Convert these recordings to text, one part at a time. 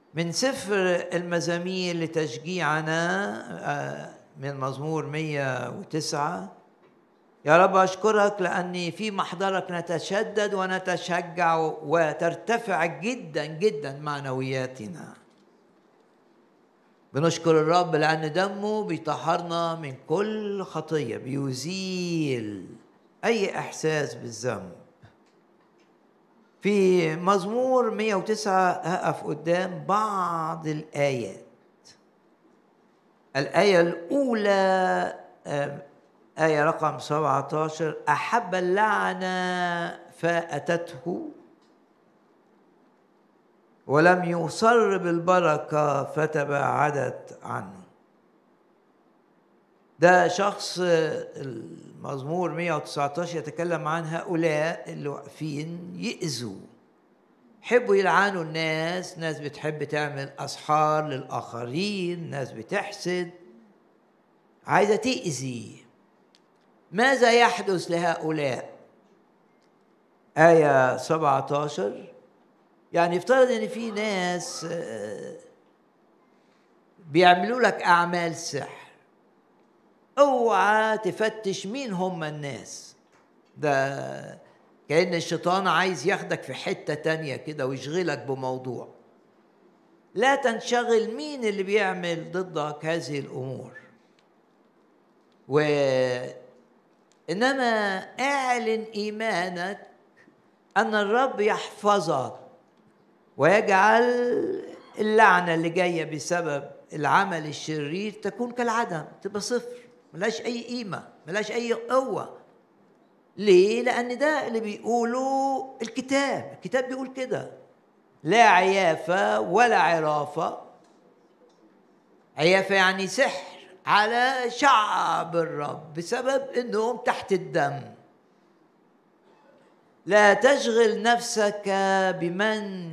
من سفر المزامير لتشجيعنا آه، من مزمور 109 يا رب أشكرك لأني في محضرك نتشدد ونتشجع وترتفع جدا جدا معنوياتنا بنشكر الرب لأن دمه بيطهرنا من كل خطية بيزيل أي إحساس بالذنب في مزمور 109 هقف قدام بعض الآيات الآية الأولى آية رقم 17 أحب اللعنة فأتته ولم يصر بالبركة فتباعدت عنه ده شخص المزمور 119 يتكلم عن هؤلاء اللي واقفين يأذوا يحبوا يلعنوا الناس ناس بتحب تعمل أسحار للآخرين ناس بتحسد عايزة تأذي ماذا يحدث لهؤلاء آية 17 يعني افترض ان في ناس آه، بيعملوا لك اعمال سحر اوعى تفتش مين هم الناس ده كأن الشيطان عايز ياخدك في حتة تانية كده ويشغلك بموضوع لا تنشغل مين اللي بيعمل ضدك هذه الأمور و إنما اعلن إيمانك أن الرب يحفظك ويجعل اللعنة اللي جاية بسبب العمل الشرير تكون كالعدم تبقى صفر ملاش أي قيمة ملاش أي قوة ليه؟ لأن ده اللي بيقوله الكتاب الكتاب بيقول كده لا عيافة ولا عرافة عيافة يعني سحر على شعب الرب بسبب انهم تحت الدم لا تشغل نفسك بمن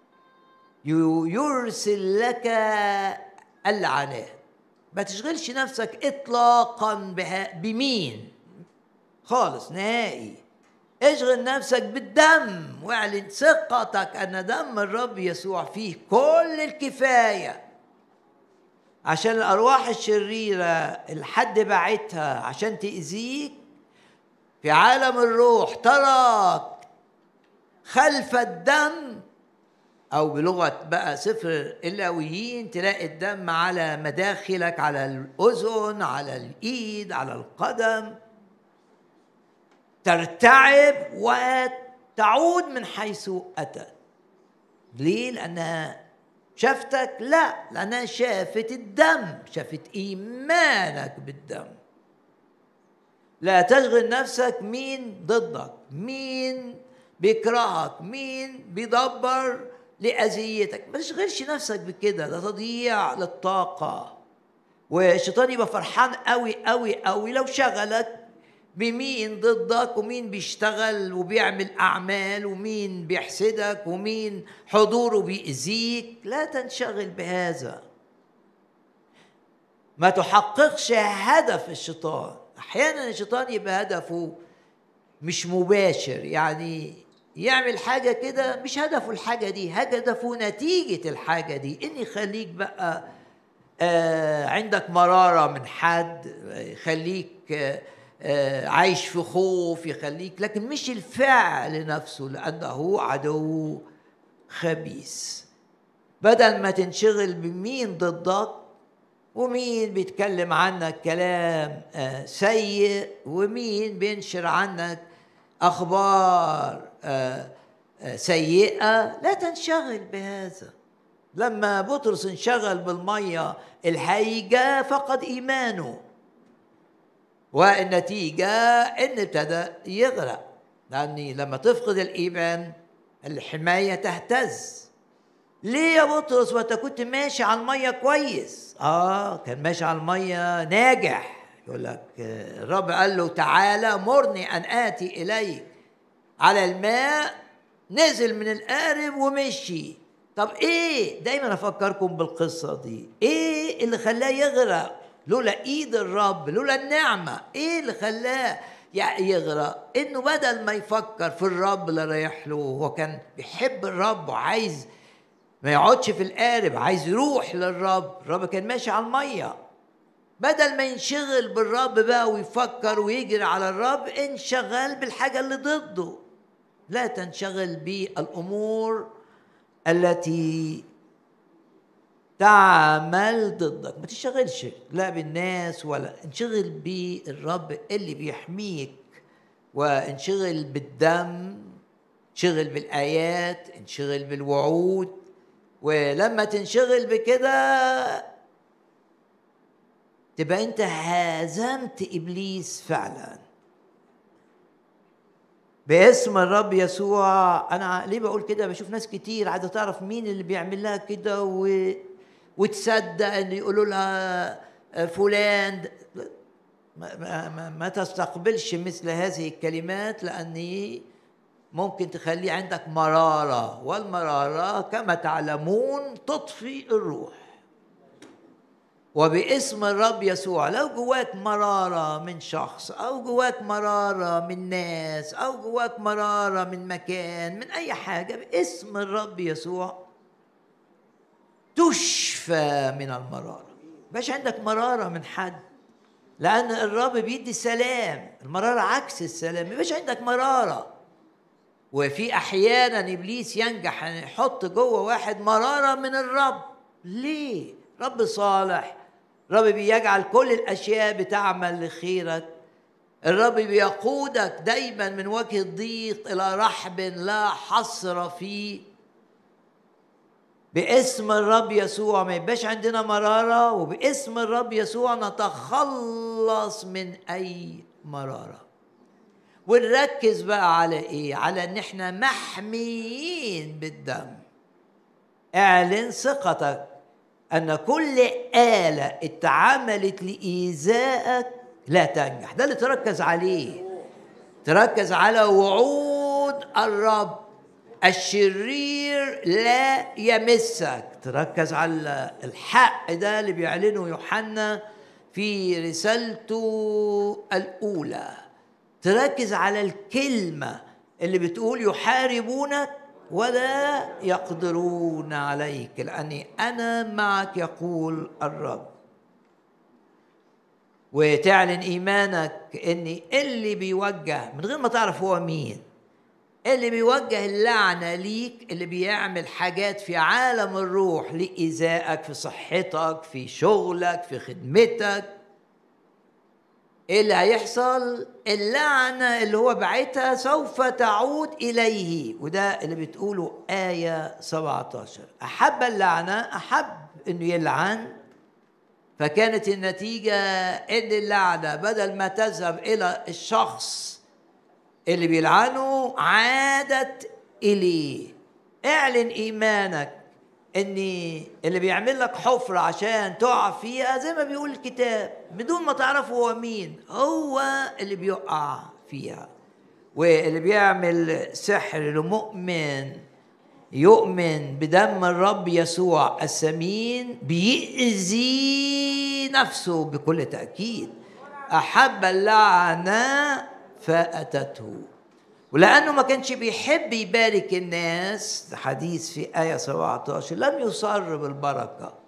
يرسل لك اللعنات ما تشغلش نفسك اطلاقا بمين خالص نهائي اشغل نفسك بالدم واعلن ثقتك ان دم الرب يسوع فيه كل الكفايه عشان الارواح الشريره الحد بعتها عشان تاذيك في عالم الروح تراك خلف الدم او بلغه بقى سفر اللاويين تلاقي الدم على مداخلك على الاذن على الايد على القدم ترتعب وتعود من حيث اتت ليه لانها شافتك لا لانها شافت الدم شافت ايمانك بالدم لا تشغل نفسك مين ضدك مين بيكرهك مين بيدبر لأذيتك ما تشغلش نفسك بكده ده تضييع للطاقة والشيطان يبقى فرحان قوي قوي قوي لو شغلك بمين ضدك ومين بيشتغل وبيعمل أعمال ومين بيحسدك ومين حضوره بيأذيك لا تنشغل بهذا ما تحققش هدف الشيطان أحيانا الشيطان يبقى هدفه مش مباشر يعني يعمل حاجة كده مش هدفه الحاجة دي هدفه نتيجة الحاجة دي إن يخليك بقى آه عندك مرارة من حد يخليك آه آه عايش في خوف يخليك لكن مش الفعل نفسه لأنه عدو خبيث بدل ما تنشغل بمين ضدك ومين بيتكلم عنك كلام آه سيء ومين بينشر عنك اخبار آه، آه، سيئه لا تنشغل بهذا لما بطرس انشغل بالميه الهايجه فقد ايمانه والنتيجه ان ابتدى يغرق لاني لما تفقد الايمان الحمايه تهتز ليه يا بطرس وانت كنت ماشي على الميه كويس اه كان ماشي على الميه ناجح يقول لك الرب قال له تعالى مرني ان اتي اليك على الماء نزل من القارب ومشي طب ايه دايما افكركم بالقصه دي ايه اللي خلاه يغرق لولا ايد الرب لولا النعمه ايه اللي خلاه يغرق انه بدل ما يفكر في الرب اللي رايح له هو كان بيحب الرب وعايز ما يقعدش في القارب عايز يروح للرب الرب كان ماشي على الميه بدل ما ينشغل بالرب بقى ويفكر ويجري على الرب انشغل بالحاجة اللي ضده لا تنشغل بالأمور التي تعمل ضدك ما تشتغلش لا بالناس ولا انشغل بالرب اللي بيحميك وانشغل بالدم انشغل بالآيات انشغل بالوعود ولما تنشغل بكده تبقى انت هزمت ابليس فعلا باسم الرب يسوع انا ليه بقول كده بشوف ناس كتير عايزه تعرف مين اللي بيعمل لها كده و... وتصدق ان يقولوا لها فلان ما, ما, ما تستقبلش مثل هذه الكلمات لان ممكن تخلي عندك مراره والمراره كما تعلمون تطفي الروح وباسم الرب يسوع لو جواك مرارة من شخص أو جواك مرارة من ناس أو جواك مرارة من مكان من أي حاجة باسم الرب يسوع تشفى من المرارة باش عندك مرارة من حد لأن الرب بيدي سلام المرارة عكس السلام يبقاش عندك مرارة وفي أحيانا إبليس ينجح أن يحط جوه واحد مرارة من الرب ليه؟ رب صالح الرب بيجعل كل الاشياء بتعمل لخيرك الرب بيقودك دايما من وجه الضيق الى رحب لا حصر فيه باسم الرب يسوع ما يبقاش عندنا مراره وباسم الرب يسوع نتخلص من اي مراره ونركز بقى على ايه على ان احنا محميين بالدم اعلن ثقتك أن كل آلة اتعملت لإيذائك لا تنجح ده اللي تركز عليه تركز على وعود الرب الشرير لا يمسك تركز على الحق ده اللي بيعلنه يوحنا في رسالته الأولى تركز على الكلمة اللي بتقول يحاربونك ولا يقدرون عليك لاني انا معك يقول الرب وتعلن ايمانك ان اللي بيوجه من غير ما تعرف هو مين اللي بيوجه اللعنه ليك اللي بيعمل حاجات في عالم الروح لايذائك في صحتك في شغلك في خدمتك ايه اللي هيحصل اللعنه اللي هو بعتها سوف تعود اليه وده اللي بتقوله ايه 17 احب اللعنه احب انه يلعن فكانت النتيجه ان اللعنه بدل ما تذهب الى الشخص اللي بيلعنه عادت اليه اعلن ايمانك ان اللي بيعمل لك حفرة عشان تقع فيها زي ما بيقول الكتاب بدون ما تعرف هو مين هو اللي بيقع فيها واللي بيعمل سحر لمؤمن يؤمن بدم الرب يسوع الثمين بيأذي نفسه بكل تأكيد أحب اللعنة فأتته ولأنه ما كانش بيحب يبارك الناس حديث في آية 17 لم يصر بالبركة